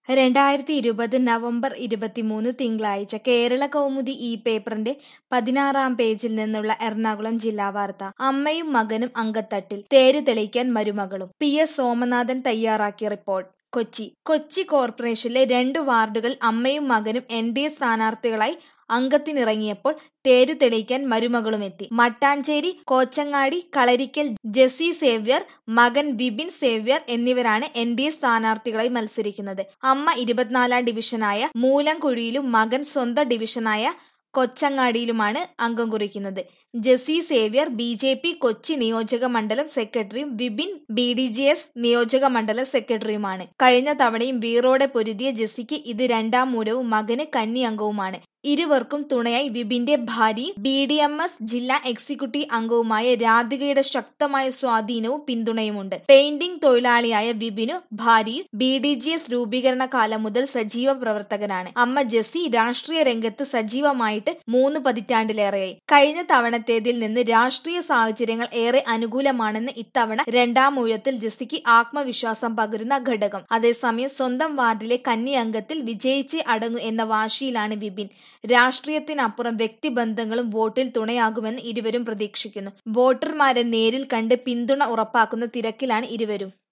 രണ്ടായിരത്തി ഇരുപത് നവംബർ ഇരുപത്തിമൂന്ന് തിങ്കളാഴ്ച കേരള കൗമുദി ഈ പേപ്പറിന്റെ പതിനാറാം പേജിൽ നിന്നുള്ള എറണാകുളം ജില്ലാ വാർത്ത അമ്മയും മകനും അങ്കത്തട്ടിൽ തേരു തെളിയിക്കാൻ മരുമകളും പി എസ് സോമനാഥൻ തയ്യാറാക്കിയ റിപ്പോർട്ട് കൊച്ചി കൊച്ചി കോർപ്പറേഷനിലെ രണ്ട് വാർഡുകൾ അമ്മയും മകനും എൻ ഡി എ സ്ഥാനാർത്ഥികളായി അംഗത്തിനിറങ്ങിയപ്പോൾ തേരു തെളിയിക്കാൻ മരുമകളും എത്തി മട്ടാഞ്ചേരി കോച്ചങ്ങാടി കളരിക്കൽ ജെസി സേവ്യർ മകൻ ബിബിൻ സേവ്യർ എന്നിവരാണ് എൻ ഡി എ സ്ഥാനാർത്ഥികളായി മത്സരിക്കുന്നത് അമ്മ ഇരുപത്തിനാലാം ഡിവിഷനായ മൂലംകുഴിയിലും മകൻ സ്വന്തം ഡിവിഷനായ കൊച്ചങ്ങാടിയിലുമാണ് അംഗം കുറിക്കുന്നത് Jessy Xavier B J P Kochi നിയോജക മണ്ഡലം സെക്രട്ടറിയും Vipin B D J S നിയോജക മണ്ഡലം സെക്രട്ടറിയുമാണ് കഴിഞ്ഞ തവണയും വീറോടെ പൊരുതിയ ജെസിക്ക് ഇത് രണ്ടാം മൂലവും മകന് കന്നി അംഗവുമാണ് ഇരുവർക്കും തുണയായി വിപിന്റെ ഭാര്യയും ബി ഡി എം എസ് ജില്ലാ എക്സിക്യൂട്ടീവ് അംഗവുമായ രാധികയുടെ ശക്തമായ സ്വാധീനവും പിന്തുണയുമുണ്ട് പെയിന്റിംഗ് തൊഴിലാളിയായ വിപിനു ഭാര്യയും ബി ഡി ജി എസ് രൂപീകരണ കാലം മുതൽ സജീവ പ്രവർത്തകനാണ് അമ്മ ജെസി രാഷ്ട്രീയ രംഗത്ത് സജീവമായിട്ട് മൂന്ന് പതിറ്റാണ്ടിലേറെയായി കഴിഞ്ഞ തവണത്തേതിൽ നിന്ന് രാഷ്ട്രീയ സാഹചര്യങ്ങൾ ഏറെ അനുകൂലമാണെന്ന് ഇത്തവണ രണ്ടാം ഊഴത്തിൽ ജെസിക്ക് ആത്മവിശ്വാസം പകരുന്ന ഘടകം അതേസമയം സ്വന്തം വാർഡിലെ കന്നി അംഗത്തിൽ വിജയിച്ചേ അടങ്ങൂ എന്ന വാശിയിലാണ് വിപിൻ രാഷ്ട്രീയത്തിനപ്പുറം വ്യക്തിബന്ധങ്ങളും വോട്ടിൽ തുണയാകുമെന്ന് ഇരുവരും പ്രതീക്ഷിക്കുന്നു വോട്ടർമാരെ നേരിൽ കണ്ട് പിന്തുണ ഉറപ്പാക്കുന്ന തിരക്കിലാണ് ഇരുവരും